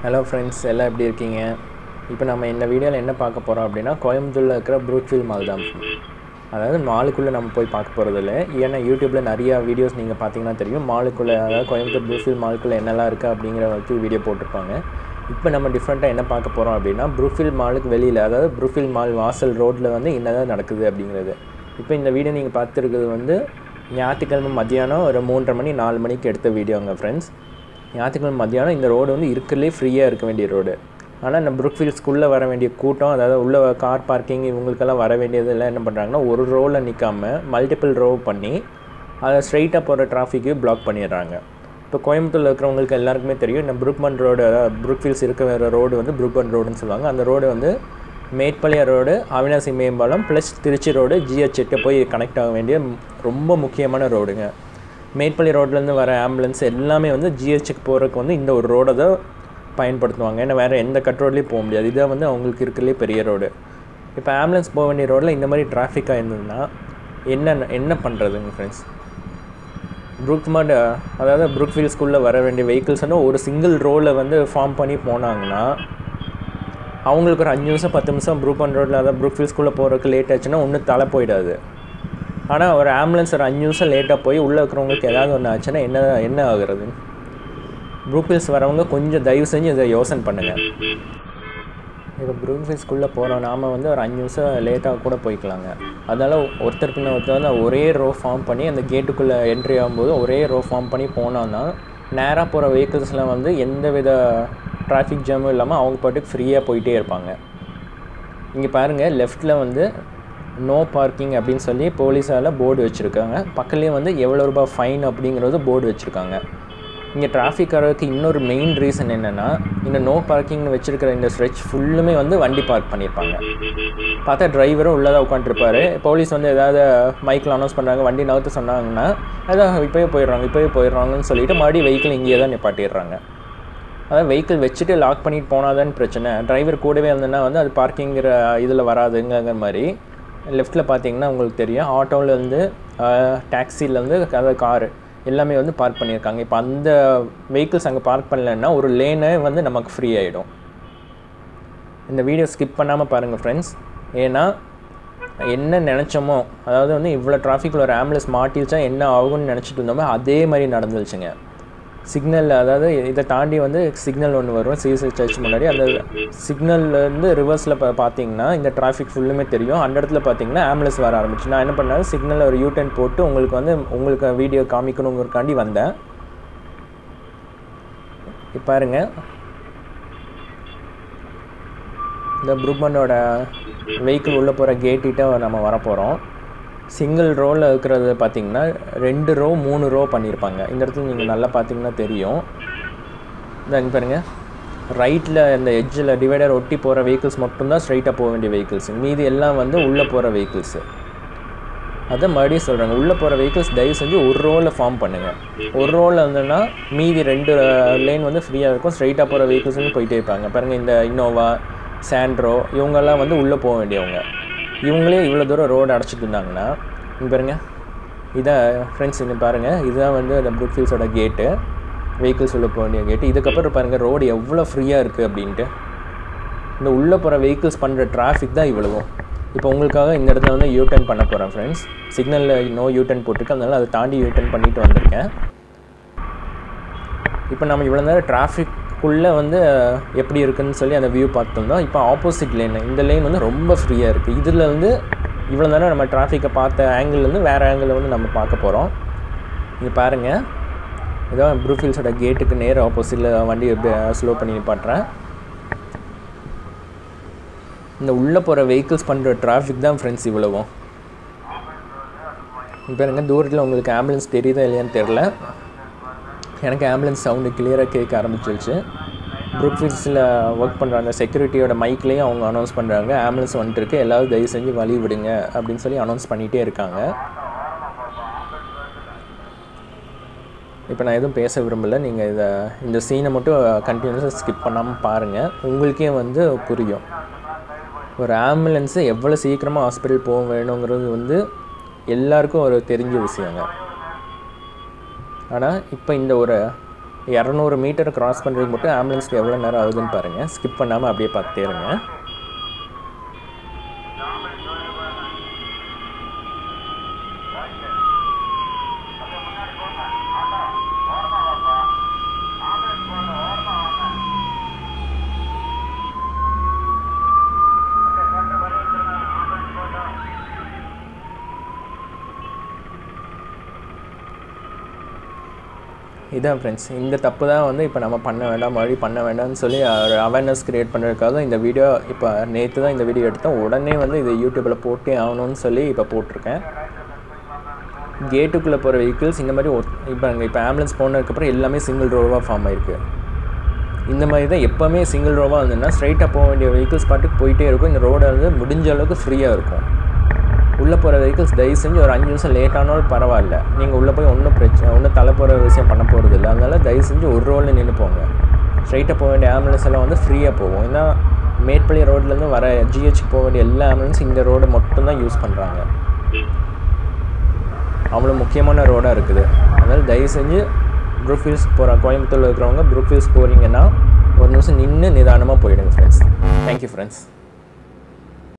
hello friends எல்லாம் எப்படி இருக்கீங்க இப்போ நம்ம இந்த வீடியோவில் என்ன பார்க்க போகிறோம் அப்படின்னா கோயம்புத்தூரில் இருக்கிற ப்ரூக்ஃபீல்ட் மால் தான் அதாவது மாலுக்குள்ளே நம்ம போய் பார்க்க போகிறது இல்லை ஏன்னா யூடியூப்பில் நிறையா வீடியோஸ் நீங்கள் பார்த்தீங்கன்னா தெரியும் மாலுக்குள்ளே அதாவது கோயம்புத்தூர் ப்ரூக்ஃபீல்ட் மாலுக்குள்ளே என்னெல்லாம் இருக்குது அப்படிங்கிற வச்சு வீடியோ போட்டிருப்பாங்க இப்போ நம்ம டிஃப்ரெண்ட்டாக என்ன பார்க்க போகிறோம் அப்படின்னா ப்ரூஃபீல்ட் மாலுக்கு வெளியில் அதாவது ப்ரூஃபீல்ட் மால் வாசல் ரோட்டில் வந்து என்னதான் நடக்குது அப்படிங்கிறது இப்போ இந்த வீடியோ நீங்கள் பார்த்துருக்கிறது வந்து ஞாயிற்றுக்கிழமை மத்தியானம் ஒரு மூன்றரை மணி நாலு மணிக்கு எடுத்த வீடியோங்க ஃப்ரெண்ட்ஸ் ஞாயிற்றுக்கிழமை மத்தியானம் இந்த ரோடு வந்து இருக்கிறதுலே ஃப்ரீயாக இருக்க வேண்டிய ரோடு ஆனால் இந்த ப்ரூக்ஃபீல்ட்ஸ்குள்ளே வர வேண்டிய கூட்டம் அதாவது உள்ள கார் பார்க்கிங் இவங்களுக்கெல்லாம் வர வேண்டியதெல்லாம் என்ன பண்ணுறாங்கன்னா ஒரு ரோவில் நிற்காம மல்டிபிள் ரோ பண்ணி அதை ஸ்ட்ரைட்டாக போகிற டிராஃபிக்கு பிளாக் பண்ணிடுறாங்க இப்போ கோயம்புத்தூரில் இருக்கிறவங்களுக்கு எல்லாருக்குமே தெரியும் இந்த புருக்மன் ரோடு அதாவது புருக்ஃபீல்ஸ் இருக்க வேறு ரோடு வந்து புருக்மன் ரோடுன்னு சொல்லுவாங்க அந்த ரோடு வந்து மேட்பாளையம் ரோடு அவினாசி மேம்பாலம் ப்ளஸ் திருச்சி ரோடு ஜிஹெச் எட்டு போய் கனெக்ட் ஆக வேண்டிய ரொம்ப முக்கியமான ரோடுங்க மேட்பள்ளி ரோட்லேருந்து வர ஆம்புலன்ஸ் எல்லாமே வந்து ஜிஹெச்சுக்கு போகிறதுக்கு வந்து இந்த ஒரு ரோடை தான் பயன்படுத்துவாங்க ஏன்னா வேறு எந்த கட் ரோட்லேயும் போக முடியாது இதான் வந்து அவங்களுக்கு இருக்கிறதுலே பெரிய ரோடு இப்போ ஆம்புலன்ஸ் போக வேண்டிய ரோடில் இந்த மாதிரி டிராஃபிக்காக இருந்ததுன்னா என்ன என்ன பண்ணுறதுங்க ஃப்ரெண்ட்ஸ் ப்ரூக்மார்ட் அதாவது ப்ரூக்ஃபீல்ட் ஸ்கூலில் வர வேண்டிய வெஹிக்கிள்ஸ் வந்து ஒரு சிங்கிள் ரோவில் வந்து ஃபார்ம் பண்ணி போனாங்கன்னா அவங்களுக்கு ஒரு அஞ்சு நிமிஷம் பத்து நிமிஷம் ப்ரூக்மன் ரோட்டில் அதாவது ப்ரூக்ஃபீல்ட் ஸ்கூலில் போகிறதுக்கு லேட் ஆச்சுன்னா ஒன்றும் தலை போயிடாது ஆனால் ஒரு ஆம்புலன்ஸ் ஒரு அஞ்சு நிமிஷம் லேட்டாக போய் உள்ளே இருக்கிறவங்களுக்கு ஏதாவது ஒன்று ஆச்சுன்னா என்ன என்ன ஆகுறது ப்ரூக்ஃபீல்ஸ் வரவங்க கொஞ்சம் தயவு செஞ்சு இதை யோசனை பண்ணுங்கள் இப்போ ப்ரூக்ஃபீல்ஸ்குள்ளே போகிறோம் நாம் வந்து ஒரு அஞ்சு நிமிஷம் லேட்டாக கூட போய்க்கலாங்க அதனால் ஒருத்தர் பின்ன ஒருத்தர் வந்து ஒரே ரோ ஃபார்ம் பண்ணி அந்த கேட்டுக்குள்ளே என்ட்ரி ஆகும்போது ஒரே ரோ ஃபார்ம் பண்ணி போனோன்னா நேராக போகிற வெஹிக்கிள்ஸ்லாம் வந்து எந்த வித டிராஃபிக் ஜாமும் இல்லாமல் அவங்க பாட்டுக்கு ஃப்ரீயாக போயிட்டே இருப்பாங்க இங்கே பாருங்கள் லெஃப்ட்டில் வந்து நோ பார்க்கிங் அப்படின்னு சொல்லி போலீஸால் போர்டு வச்சுருக்காங்க பக்கத்துலேயே வந்து எவ்வளோ ரூபாய் ஃபைன் அப்படிங்கிறது போர்டு வச்சுருக்காங்க இங்கே டிராஃபிக் வரதுக்கு இன்னொரு மெயின் ரீசன் என்னென்னா இந்த நோ பார்க்கிங் வச்சுருக்கிற இந்த ஸ்ட்ரெச் ஃபுல்லுமே வந்து வண்டி பார்க் பண்ணியிருப்பாங்க பார்த்தா டிரைவரும் உள்ளே தான் உட்காந்துருப்பாரு போலீஸ் வந்து ஏதாவது மைக்கில் அனௌன்ஸ் பண்ணுறாங்க வண்டி நகர்த்து சொன்னாங்கன்னா அதான் இப்போயே போயிடுறாங்க இப்போயே போயிடுறாங்கன்னு சொல்லிட்டு மறுபடியும் வெஹிக்கிள் இங்கேயே தான் நிப்பாட்டிடுறாங்க அதாவது வெஹிக்கிள் வச்சுட்டு லாக் பண்ணிட்டு போனாதான் பிரச்சனை டிரைவர் கூடவே இருந்ததுன்னா வந்து அது பார்க்கிங்கிற இதில் வராதுங்கிற மாதிரி லெஃப்ட்டில் பார்த்தீங்கன்னா உங்களுக்கு தெரியும் ஆட்டோவிலேருந்து டாக்ஸிலேருந்து அதாவது காரு எல்லாமே வந்து பார்க் பண்ணியிருக்காங்க இப்போ அந்த வெஹிக்கிள்ஸ் அங்கே பார்க் பண்ணலன்னா ஒரு லேனே வந்து நமக்கு ஃப்ரீ ஆகிடும் இந்த வீடியோ ஸ்கிப் பண்ணாமல் பாருங்கள் ஃப்ரெண்ட்ஸ் ஏன்னா என்ன நினச்சோமோ அதாவது வந்து இவ்வளோ டிராஃபிக்கில் ஒரு ஆம்புலன்ஸ் மாட்டிருச்சா என்ன ஆகும்னு நினச்சிட்டு இருந்தோமோ அதே மாதிரி நடந்துருச்சுங்க சிக்னல் அதாவது இதை தாண்டி வந்து சிக்னல் ஒன்று வரும் சிஎஸ்ஐ சர்ச் முன்னாடி அந்த சிக்னல்லேருந்து ரிவர்ஸில் பா பார்த்தீங்கன்னா இந்த டிராஃபிக் ஃபுல்லுமே தெரியும் அந்த இடத்துல பார்த்தீங்கன்னா ஆம்புலன்ஸ் வர ஆரம்பிச்சு நான் என்ன பண்ணேன் சிக்னலில் ஒரு யூட்டன் போட்டு உங்களுக்கு வந்து உங்களுக்கு வீடியோ காமிக்கணுங்கிறக்காண்டி வந்தேன் இப்போ பாருங்க இந்த ப்ரூக்மனோட வெஹிக்கிள் உள்ளே போகிற கேட்டிட்ட நம்ம வரப்போகிறோம் சிங்கிள் ரோவில் இருக்கிறது பார்த்திங்கன்னா ரெண்டு ரோ மூணு ரோ பண்ணியிருப்பாங்க இந்த இடத்துல நீங்கள் நல்லா பார்த்தீங்கன்னா தெரியும் இங்கே பாருங்கள் ரைட்டில் இந்த எட்ஜில் டிவைடர் ஒட்டி போகிற வெஹிக்கிள்ஸ் மட்டும்தான் ஸ்ட்ரைட்டாக போக வேண்டிய வெஹிக்கிள்ஸ் மீதி எல்லாம் வந்து உள்ளே போகிற வெஹிக்கிள்ஸு அதை மறுபடியும் சொல்கிறாங்க உள்ளே போகிற வெஹிக்கிள்ஸ் தயவு செஞ்சு ஒரு ரோவில் ஃபார்ம் பண்ணுங்கள் ஒரு ரோவில் இருந்ததுன்னா மீதி ரெண்டு லேன் வந்து ஃப்ரீயாக இருக்கும் ஸ்ட்ரைட்டாக போகிற வெஹிக்கிள்ஸ் வந்து போயிட்டே இருப்பாங்க பாருங்கள் இந்த இன்னோவா சாண்ட்ரோ இவங்கெல்லாம் வந்து உள்ளே போக வேண்டியவங்க இவங்களே இவ்வளோ தூரம் ரோடு அடைச்சிட்டு இருந்தாங்கன்னா இங்கே பாருங்கள் இதை ஃப்ரெண்ட்ஸ் இங்கே பாருங்கள் இதுதான் வந்து அந்த ப்ரூக்ஃபீல்ஸோட கேட்டு வெஹிக்கிள்ஸ் உள்ள போக வேண்டிய கேட்டு இதுக்கப்புறம் பாருங்கள் ரோடு எவ்வளோ ஃப்ரீயாக இருக்குது அப்படின்ட்டு இந்த உள்ளே போகிற வெஹிக்கிள்ஸ் பண்ணுற டிராஃபிக் தான் இவ்வளவும் இப்போ உங்களுக்காக இந்த இடத்துல வந்து யூ டர்ன் பண்ண போகிறேன் ஃப்ரெண்ட்ஸ் சிக்னலில் நோ யூ டர்ன் போட்டிருக்கு அதனால அதை தாண்டி யூ டர்ன் பண்ணிட்டு வந்திருக்கேன் இப்போ நம்ம இவ்வளோ நேரம் டிராஃபிக்குள்ளே வந்து எப்படி இருக்குன்னு சொல்லி அந்த வியூ பார்த்துருந்தோம் இப்போ ஆப்போசிட் லேன் இந்த லேன் வந்து ரொம்ப ஃப்ரீயாக இருக்குது இதில் வந்து இவ்வளோ நேரம் நம்ம டிராஃபிக்கை பார்த்த ஆங்கிள்லேருந்து வேறு ஆங்கிளில் வந்து நம்ம பார்க்க போகிறோம் இங்கே பாருங்கள் ஏதோ ப்ரூஃபீல்ஸோட கேட்டுக்கு நேர் ஆப்போசிட்டில் வண்டி ஸ்லோ பண்ணி நிப்பாட்டுறேன் இந்த உள்ளே போகிற வெஹிக்கிள்ஸ் பண்ணுற டிராஃபிக் தான் ஃப்ரெண்ட்ஸ் இவ்வளவும் இப்போ பாருங்க தூரத்தில் உங்களுக்கு ஆம்புலன்ஸ் தெரியுதா இல்லையான்னு தெரில எனக்கு ஆம்புலன்ஸ் சவுண்டு கிளியராக கேட்க ஆரம்பிச்சிருச்சு ப்ரூக்ஃபீல்ஸில் ஒர்க் பண்ணுற அந்த செக்யூரிட்டியோட மைக்லேயும் அவங்க அனௌன்ஸ் பண்ணுறாங்க ஆம்புலன்ஸ் வந்துட்டு இருக்கு எல்லாரும் தயவு செஞ்சு வழி விடுங்க அப்படின்னு சொல்லி அனௌன்ஸ் பண்ணிகிட்டே இருக்காங்க இப்போ நான் எதுவும் பேச விரும்பலை நீங்கள் இதை இந்த சீனை மட்டும் கண்டினியூஸாக ஸ்கிப் பண்ணாமல் பாருங்கள் உங்களுக்கே வந்து புரியும் ஒரு ஆம்புலன்ஸு எவ்வளோ சீக்கிரமாக ஹாஸ்பிட்டல் போக வேணுங்கிறது வந்து எல்லாருக்கும் ஒரு தெரிஞ்ச விஷயங்க ஆனால் இப்போ இந்த ஒரு இரநூறு மீட்டர் கிராஸ் பண்ணுறதுக்கு மட்டும் ஆம்புலன்ஸ்க்கு எவ்வளோ நேரம் ஆகுதுன்னு பாருங்கள் ஸ்கிப் பண்ணாமல் அப்படியே பார்த்துட்டே இருங்க இதான் ஃப்ரெண்ட்ஸ் இந்த தப்பு தான் வந்து இப்போ நம்ம பண்ண வேண்டாம் மறுபடி பண்ண வேண்டாம்னு சொல்லி ஒரு அவேர்னஸ் க்ரியேட் பண்ணுறதுக்காக இந்த வீடியோ இப்போ நேற்று தான் இந்த வீடியோ எடுத்தோம் உடனே வந்து இது யூடியூப்பில் போட்டே ஆகணும்னு சொல்லி இப்போ போட்டிருக்கேன் கேட்டுக்குள்ளே போகிற வெஹிக்கிள்ஸ் இந்த மாதிரி இப்போ இப்போ ஆம்புலன்ஸ் போனதுக்கப்புறம் எல்லாமே சிங்கிள் ரோவாக ஃபார்ம் ஆயிருக்கு இந்த மாதிரி தான் எப்போவுமே சிங்கிள் ரோவாக இருந்ததுன்னா ஸ்ட்ரைட்டாக போக வேண்டிய வெஹிக்கிள்ஸ் பாட்டுக்கு போயிட்டே இருக்கும் இந்த ரோடை வந்து முடிஞ்ச அளவுக்கு ஃப்ரீயாக இருக்கும் உள்ளே போகிற வெஹிக்கிள்ஸ் தயவு செஞ்சு ஒரு அஞ்சு நிமிஷம் லேட் ஆனாலும் பரவாயில்ல நீங்கள் உள்ளே போய் ஒன்றும் பிரச்சனை ஒன்றும் தலை போகிற விஷயம் பண்ண போகிறது இல்லை அதனால தயவு செஞ்சு ஒரு ரோலில் நின்று போங்க ஸ்ட்ரைட்டாக போக வேண்டிய ஆம்புலன்ஸ் எல்லாம் வந்து ஃப்ரீயாக போகும் ஏன்னா மேட்பள்ளி ரோட்லேருந்து வர ஜிஹெச் போக வேண்டிய எல்லா ஆம்புலன்ஸ் இந்த ரோடு மட்டும்தான் யூஸ் பண்ணுறாங்க அவ்வளோ முக்கியமான ரோடாக இருக்குது அதனால் தயவு செஞ்சு ப்ரூஃபீல்ஸ் போகிற கோயம்புத்தூரில் இருக்கிறவங்க ப்ரூஃபீல்ஸ் போகிறீங்கன்னா ஒரு நிமிஷம் நின்று நிதானமாக போயிடுங்க ஃப்ரெண்ட்ஸ் தேங்க்யூ ஃப்ரெண்ட்ஸ்